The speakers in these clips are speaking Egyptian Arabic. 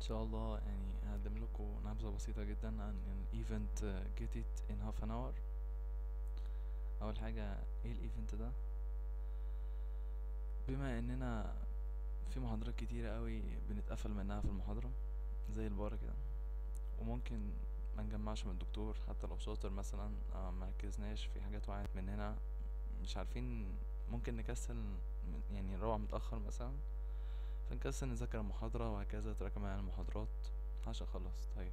شاء الله يعني هقدم لكم نبذة بسيطة جدا عن الايفنت get it in half an hour اول حاجة ايه الايفنت ده بما اننا في محاضرات كتيرة قوي بنتقفل منها في المحاضرة زي البارة كده وممكن ما نجمعش من الدكتور حتى لو شاطر مثلا آه، ما ركزناش في حاجات وقعت مننا مش عارفين ممكن نكسل من- يعني نروح متأخر مثلا فنكسل نذاكر المحاضرة وهكذا تراكم على المحاضرات عشان خلاص طيب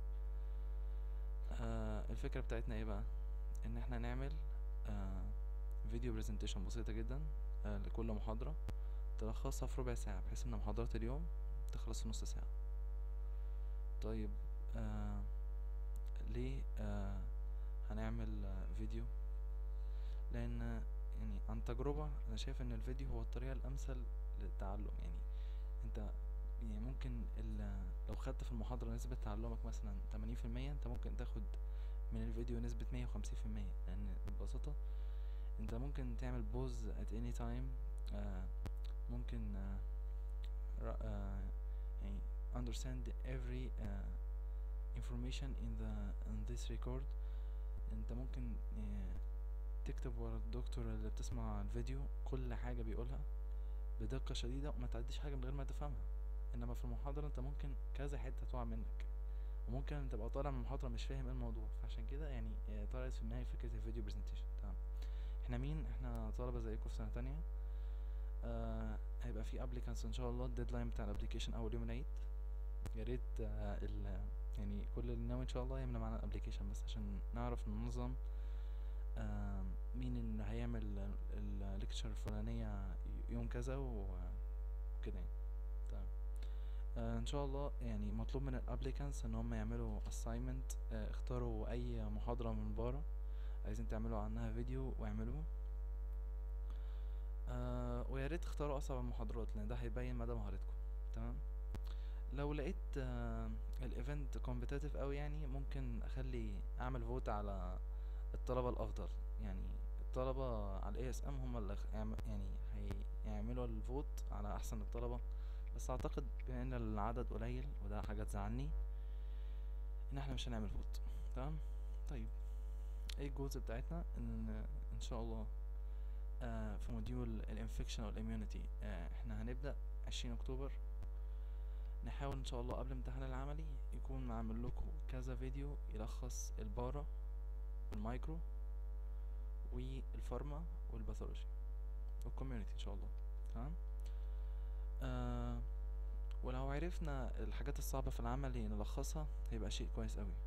آه الفكرة بتاعتنا ايه بقى ان احنا نعمل آه فيديو برزنتيشن بسيطة جدا آه لكل محاضرة تلخصها في ربع ساعة بحيث ان محاضرات اليوم تخلص في نص ساعة طيب آه ليه آه هنعمل آه فيديو لان يعني عن تجربة انا شايف ان الفيديو هو الطريقة الامثل للتعلم يعني انت يعني ممكن ال- لو خدت في المحاضرة نسبة تعلمك مثلا 80% انت ممكن تاخد من الفيديو نسبة 150% لان ببساطة انت ممكن تعمل بوز at any time آه ممكن آه را- آه يعني understand every آه information in the in this record انت ممكن آه تكتب ورا الدكتور اللي بتسمع الفيديو كل حاجة بيقولها بدقة شديدة وما تعديش حاجة من غير ما تفهمها انما في المحاضرة انت ممكن كذا حتة تقع منك وممكن تبقى طالع من المحاضرة مش فاهم ايه الموضوع فعشان كده يعني آه، طلعت في دماغي فكرة الفيديو برزنتيشن تمام احنا مين احنا طلبة زيكم في سنة تانية آه هيبقى في ابليكانس ان شاء الله الديدلاين بتاع الابليكيشن اول يوم العيد يا ريت آه ال يعني كل اللي ناوي ان شاء الله يملى معانا الابليكيشن بس عشان نعرف ننظم آه مين اللي هيعمل الليكتشر الفلانية يوم كذا و- وكده يعني تمام آه ان شاء الله يعني مطلوب من الابليكانس ان هم يعملوا assignment آه اختاروا اي محاضرة من بره عايزين تعملوا عنها فيديو واعملوه آه ويا ريت تختاروا اصعب المحاضرات لان ده هيبين مدى مهارتكم تمام لو لقيت آه الايفنت كومبيتيتيف قوي يعني ممكن اخلي اعمل فوت على الطلبة الافضل يعني الطلبة على الاي اس ام هم اللي خ- يعم- يعني هيعملوا الفوت على احسن الطلبة بس اعتقد بما ان العدد قليل وده حاجة تزعلني ان احنا مش هنعمل فوت تمام طيب ايه الجولز بتاعتنا ان ان شاء الله آه في موديول الانفكشن والاميونيتي آه احنا هنبدأ عشرين اكتوبر نحاول ان شاء الله قبل امتحان العملي يكون معمل لكم كذا فيديو يلخص البارا والمايكرو والفارما والباثولوجي والكوميونيتي ان شاء الله تمام آه ولو عرفنا الحاجات الصعبة في العملي نلخصها هيبقى شيء كويس قوي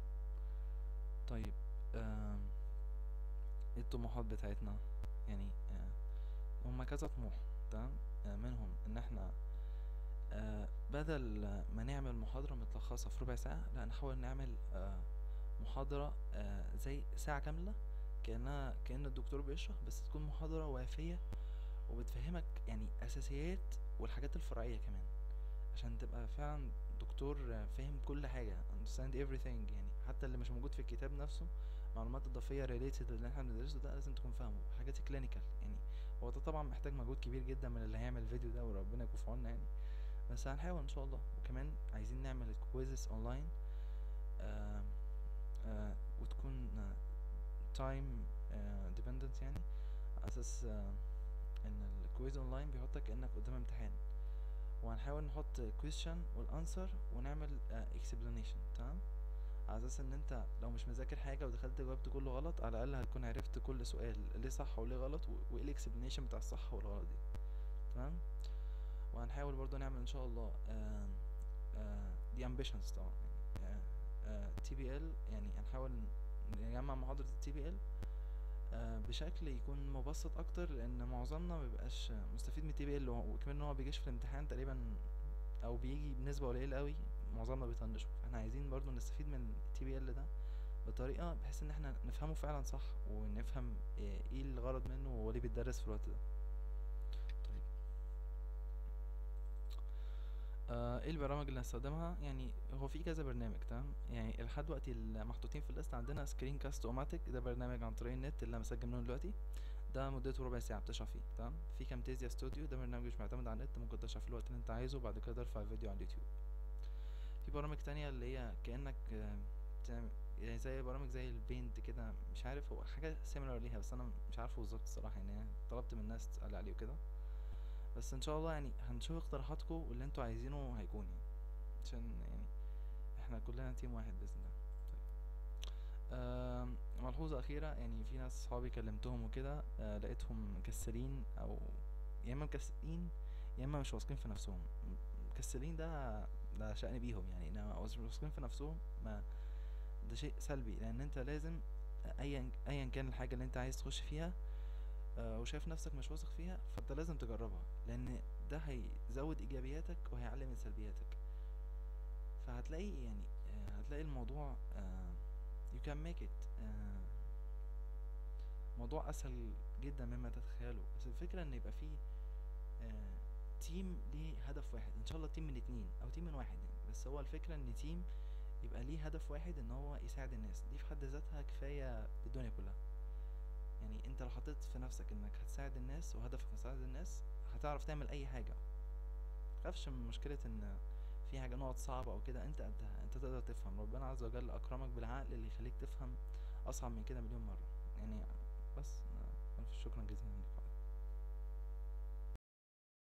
طيب آه ايه الطموحات بتاعتنا يعني آه هما كذا طموح تمام آه منهم ان احنا آه بدل ما نعمل محاضرة متلخصة في ربع ساعة لا نحاول نعمل آه محاضرة آه زي ساعة كاملة كأنها كأن الدكتور بيشرح بس تكون محاضرة وافية وبتفهمك يعني أساسيات والحاجات الفرعية كمان عشان تبقى فعلا دكتور آه، فاهم كل حاجة understand everything يعني حتى اللي مش موجود في الكتاب نفسه معلومات إضافية related اللي احنا بندرسه ده لازم تكون فاهمه حاجات كلينيكال يعني هو ده طبعا محتاج مجهود كبير جدا من اللي هيعمل الفيديو ده وربنا يكون في عوننا يعني بس هنحاول ان شاء الله وكمان عايزين نعمل الكويزز اونلاين آه آه وتكون تايم ديبندنت يعني على اساس آه ان الكويز اونلاين بيحطك كانك قدام امتحان وهنحاول نحط question والانسر ونعمل اكسبلانيشن تمام على اساس ان انت لو مش مذاكر حاجه ودخلت جاوبت كله غلط على الاقل هتكون عرفت كل سؤال ليه صح وليه غلط و- وايه الاكسبلانيشن بتاع الصح والغلط دي تمام وهنحاول برضو نعمل ان شاء الله آه آه دي ambitions طبعا يعني تي بي ال يعني هنحاول نجمع محاضرة التي بي ال بشكل يكون مبسط اكتر لان معظمنا مبيبقاش مستفيد من التي بي ال وكمان ان هو بيجيش في الامتحان تقريبا او بيجي بنسبة قليلة قوي معظمنا بيطنشوا فاحنا عايزين برضو نستفيد من التي بي ال ده بطريقة بحيث ان احنا نفهمه فعلا صح ونفهم ايه إيه الغرض منه وهو ليه بيتدرس في الوقت ده طيب آه، ايه البرامج اللي هنستخدمها يعني هو في كذا برنامج تمام يعني لحد دلوقتي المحطوطين في الليست عندنا سكرين كاست اوماتيك ده برنامج عن طريق النت اللي انا مسجل منه دلوقتي ده مدته ربع ساعه بتشرح فيه تمام في كامتيزيا ستوديو ده برنامج مش معتمد على النت ممكن تشرح في الوقت اللي انت عايزه وبعد كده ترفع الفيديو على اليوتيوب في برامج تانية اللي هي كأنك آه، بتعمل يعني زي برامج زي البينت كده مش عارف هو حاجة سيميلر ليها بس انا مش عارفه بالظبط الصراحة يعني أنا طلبت من الناس تسأل عليه وكده بس ان شاء الله يعني هنشوف اقتراحاتكم واللي انتوا عايزينه هيكون يعني عشان يعني احنا كلنا تيم واحد بإذن الله آم، ملحوظة أخيرة يعني في ناس صحابي كلمتهم وكده آه، لقيتهم مكسلين أو يا إما مكسلين يا إما مش واثقين في نفسهم م- مكسلين ده ده شأن بيهم يعني إنما مش واثقين في نفسهم ما ده شيء سلبي لأن أنت لازم أيا أيا كان الحاجة اللي أنت عايز تخش فيها آه، وشايف نفسك مش واثق فيها فأنت لازم تجربها لأن ده هيزود إيجابياتك وهيعلي من سلبياتك فهتلاقي يعني آه، هتلاقي الموضوع آه، you can make it آه، موضوع اسهل جدا مما تتخيله بس الفكره ان يبقى فيه آه، تيم ليه هدف واحد ان شاء الله تيم من اتنين او تيم من واحد يعني بس هو الفكره ان تيم يبقى ليه هدف واحد ان هو يساعد الناس دي في حد ذاتها كفايه الدنيا كلها يعني انت لو حطيت في نفسك انك هتساعد الناس وهدفك تساعد الناس هتعرف تعمل اي حاجه متخافش من مشكله ان في حاجه نقط صعبه او كده انت قدها انت تقدر تفهم ربنا عز وجل اكرمك بالعقل اللي يخليك تفهم اصعب من كده مليون مره يعني بس آه، شكرا جزيلا لك